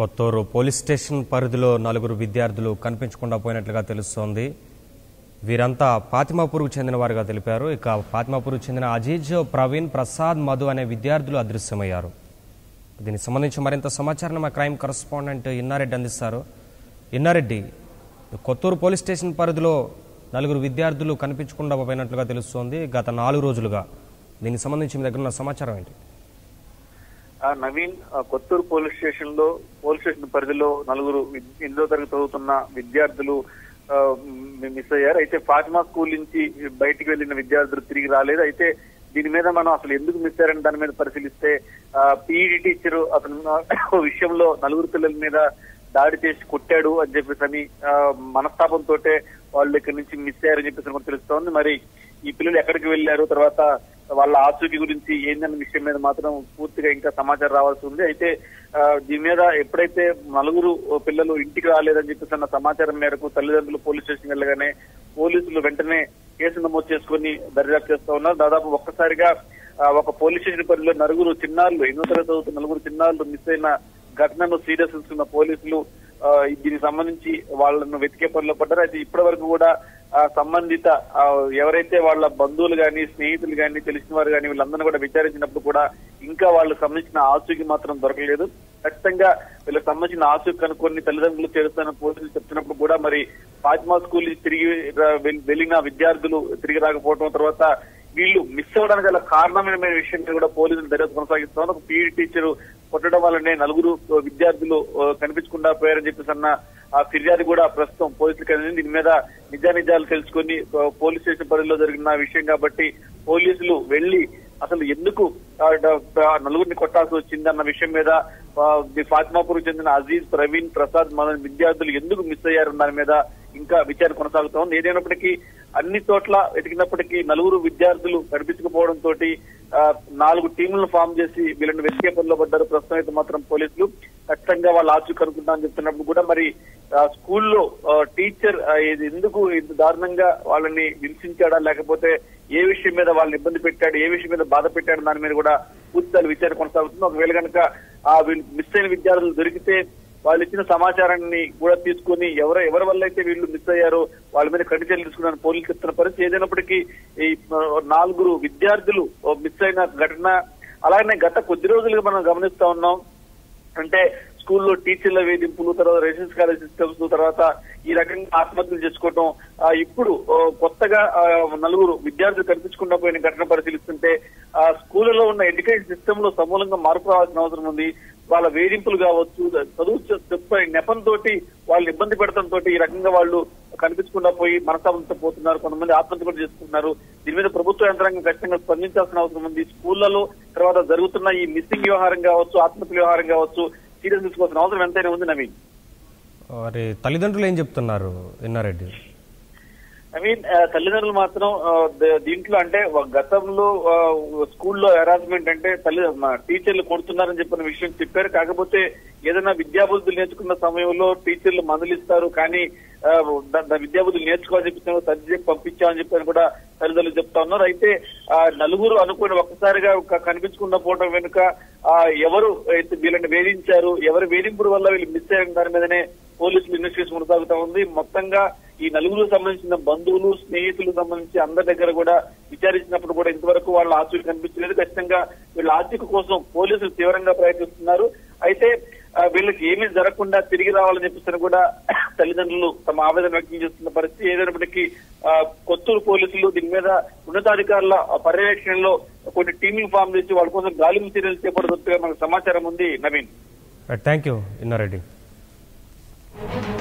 Kotturu police station పరిధిలో నలుగురు విద్యార్థులు కనిపించకుండా పోయినట్లుగా తెలుస్తోంది వీరంతా ఫాతిమాపూర్కు చెందిన వారుగా తెలిపారు ఇక ఫాతిమాపూర్కు చెందిన అజీజ్ ప్రవీణ్ ప్రసాద్ మధు అనే విద్యార్థులు అదృశ్యమయ్యారు దీనికి సంబంధించి మరింత సమాచారం మా క్రైమ్ కరస్పాండెంట్ ఇన్నారెడ్డి అందిస్తారు ఇన్నారెడ్డి కొత్తూరు పోలీస్ స్టేషన్ పరిధిలో నలుగురు విద్యార్థులు కనిపించకుండా పోయినట్లుగా తెలుస్తోంది గత నాలుగు రోజులుగా దీనికి సంబంధించి మీ దగ్గర ఉన్న సమాచారం ఏంటి ఆ నవీన్ ఆ కొత్తూరు పోలీస్ స్టేషన్ లో పోలీస్ స్టేషన్ పరిధిలో నలుగురు విద్- ఎనిమిదో తరగతి చదువుతున్న విద్యార్థులు ఆ, మ్, మిస్ అయ్యారు అయితే ఫాతిమా స్కూల్ నుంచి బయటికి వెళ్లిన విద్యార్థులు తిరిగి రాలేదు అయితే దీని మీద మనం అసలు ఎందుకు మిస్ అయ్యారని దాని మీద పరిశీలిస్తే పీఈడి టీచర్ అతను ఆ, విషయంలో నలుగురు పిల్లల మీద దాడి చేసి కొట్టాడు అని చెప్పేసి అని ఆ, మనస్తాపంతో వాళ్ళు ఇక్కడి నుంచి మిస్ అయ్యారని చెప్పేసి మనకు తెలుస్తోంది మరి ఈ పిల్లలు ఎక్కడికి వెళ్ళారు తర్వాత వాళ్ళ ఆచూకీ గురించి ఏందన్న విషయం మీద మాత్రం పూర్తిగా ఇంకా సమాచారం రావాల్సి ఉంది అయితే ఆ, దీని మీద ఎప్పుడైతే నలుగురు పిల్లలు ఇంటికి రాలేదని చెప్పేసి అన్న సమాచారం మేరకు తల్లిదండ్రులు పోలీస్ స్టేషన్ వెళ్ళగానే పోలీసులు వెంటనే కేసు నమోదు చేసుకుని దర్యాప్తు చేస్తా ఉన్నారు దాదాపు ఒక్కసారిగా ఆ, ఒక పోలీస్ స్టేషన్ పరిధిలో నలుగురు చిన్నారులు ఎన్నో తరగతి చదువుతున్న నలుగురు చిన్నారులు మిస్ అయిన ఘటనను సీరియస్ తీసుకున్న పోలీసులు ఆ, దీనికి సంబంధించి వాళ్ళను వెతికే పనిలో పడ్డారు అయితే ఇప్పటి వరకు కూడా ఆ, సంబంధిత ఆ, ఎవరైతే వాళ్ళ బంధువులు గాని స్నేహితులు గాని తెలిసిన వారు గాని వీళ్ళందరినీ కూడా విచారించినప్పుడు కూడా ఇంకా వాళ్ళకి సంబంధించిన ఆచూకీ మాత్రం దొరకలేదు ఖచ్చితంగా వీళ్ళకి సంబంధించిన ఆచూకీ కనుక్కొని తల్లిదండ్రులు చేరుస్తానని పోలీసులు చెప్తున్నప్పుడు కూడా మరి ఫాతిమా స్కూల్ నుంచి తిరిగి రా- వెల్- వెళ్ళిన విద్యార్థులు తిరిగి రాకపోవడం తర్వాత వీళ్ళు మిస్ అవ్వడానికి గల కారణమైన విషయం మీద కూడా పోలీసులు దర్యాప్తు కొనసాగిస్తున్నారు ఒక పీఈడి టీచర్ కొట్టడం వల్లనే నలుగురు ఆ, విద్యార్థులు ఆ, కనిపించకుండా పోయారని చెప్పేసి అన్న ఆ ఫిర్యాదు కూడా ప్రస్తుతం పోలీసులకు అందింది దీని మీద నిజానిజాలు తెలుసుకొని ఆ, పోలీస్ స్టేషన్ పరిధిలో జరిగిన విషయం కాబట్టి పోలీసులు వెళ్లి అసలు ఎందుకు ఆ, డ- ఆ, నలుగురిని కొట్టాల్సి వచ్చింది అన్న విషయం మీద ఆ, ది ఫాతిమాపూర్ చెందిన అజీజ్ ప్రవీణ్ ప్రసాద్ మన విద్యార్థులు ఎందుకు మిస్ అయ్యారు దాని మీద ఇంకా విచారణ కొనసాగుతా ఉంది ఏదైనప్పటికీ అన్ని చోట్ల వెతికినప్పటికీ నలుగురు విద్యార్థులు కనిపించకపోవడం తోటి ఆ, నాలుగు టీములను ఫామ్ చేసి వీళ్ళని వెతికే పనిలో పడ్డారు ప్రస్తుతం అయితే మాత్రం పోలీసులు ఖచ్చితంగా వాళ్ళు ఆచూ కనుక్కుంటా అని చెప్తున్నప్పుడు కూడా మరి ఆ, స్కూల్లో ఆ, టీచర్ ఆ, ఇది ఎందుకు ఇంత దారుణంగా వాళ్ళని హింసించాడా లేకపోతే ఏ విషయం మీద వాళ్ళని ఇబ్బంది పెట్టాడు ఏ విషయం మీద బాధ పెట్టాడు దాని మీద కూడా పూర్తిస్థాయి విచారణ కొనసాగుతుంది ఒకవేళ కనుక ఆ వీళ్ళు మిస్ అయిన విద్యార్థులు దొరికితే వాళ్ళు ఇచ్చిన సమాచారాన్ని కూడా తీసుకుని ఎవరు ఎవరి వల్ల అయితే వీళ్ళు మిస్ అయ్యారో వాళ్ళ మీద కఠిన చర్యలు తీసుకున్నాను పోలీసులు చెప్తున్న పరిస్థితి ఏదైనప్పటికీ ఈ ఆ, నాలుగురు విద్యార్థులు మిస్ అయిన ఘటన అలాగనే గత కొద్ది రోజులుగా మనం గమనిస్తా ఉన్నాం అంటే స్కూల్లో టీచర్ల వేధింపులు తర్వాత రెసిడెన్స్ కాలేజ్ సిస్టమ్స్ తర్వాత ఈ రకంగా ఆత్మహత్యలు చేసుకోవటం ఆ, ఇప్పుడు ఆ, కొత్తగా ఆ, నలుగురు విద్యార్థులు కనిపించకుండా పోయిన ఘటన పరిశీలిస్తుంటే ఆ స్కూళ్ళలో ఉన్న ఎడ్యుకేషన్ సిస్టమ్ లో సమూలంగా మార్పు రావాల్సిన అవసరం ఉంది వాళ్ళ వేధింపులు కావచ్చు చదువు చెప్పే నెపంతో వాళ్ళని ఇబ్బంది పెడతంతో ఈ రకంగా వాళ్ళు కనిపించకుండా పోయి మనస్తాపంతో పోతున్నారు కొంతమంది ఆత్మహత్య కూడా చేసుకుంటున్నారు దీని మీద ప్రభుత్వ యంత్రాంగం ఖచ్చితంగా స్పందించాల్సిన అవసరం ఉంది స్కూళ్లలో తర్వాత జరుగుతున్న ఈ మిస్సింగ్ వ్యవహారం కావచ్చు ఆత్మహత్య వ్యవహారం కావచ్చు సీరియస్ తీసుకోవాల్సిన అవసరం ఎంతైనా ఉంది నవీన్ మరి తల్లిదండ్రులు ఏం చెప్తున్నారు ఇన్నారెడ్డి ఐ మీన్ తల్లిదండ్రులు మాత్రం ఆ, ద- దీంట్లో అంటే ఒక గతంలో ఆ, స్కూల్లో హెరాస్మెంట్ అంటే తల్లి మా టీచర్లు కొడుతున్నారని చెప్పిన విషయం చెప్పారు కాకపోతే ఏదైనా విద్యాబుద్ధులు నేర్చుకున్న సమయంలో టీచర్లు మందలిస్తారు కానీ ఆ, ద- ద- విద్యాబుద్ధులు నేర్చుకోవాలని చెప్పి సర్ది చెప్పి పంపించామని చెప్పని కూడా తల్లిదండ్రులు చెప్తా ఉన్నారు అయితే ఆ, నలుగురు అనుకుని ఒక్కసారిగా క- కనిపించకుండా పోవడం వెనుక ఆ, ఎవరు అయితే వీళ్ళని వేధించారు ఎవరు వేధింపుల వల్ల వీళ్ళు మిస్ అయిన దాని మీదనే పోలీసులు ఇన్వెస్టిగేషన్ కొనసాగుతా ఉంది మొత్తంగా ఈ నలుగురు సంబంధించిన బంధువులు స్నేహితులు సంబంధించి అందరి దగ్గర కూడా విచారించినప్పుడు కూడా ఇంతవరకు వాళ్ళ ఆచూకీ కనిపించలేదు ఖచ్చితంగా వీళ్ళ ఆచూకీ కోసం పోలీసులు తీవ్రంగా ప్రయత్నిస్తున్నారు అయితే ఆ, వీళ్ళకి ఏమీ జరగకుండా తిరిగి రావాలని చెప్పేసి కూడా తల్లిదండ్రులు తమ ఆవేదన వ్యక్తం చేస్తున్న పరిస్థితి ఏదైనప్పటికీ ఆ, కొత్తూరు పోలీసులు దీని మీద ఉన్నతాధికారుల పర్యవేక్షణలో కొన్ని టీమింగ్ ఫామ్ చేసి వాళ్ళ కోసం గాలింపు చర్యలు చేపడుతున్నట్టుగా మనకు సమాచారం ఉంది నవీన్ థ్యాంక్ యూ ఇన్నారెడ్డి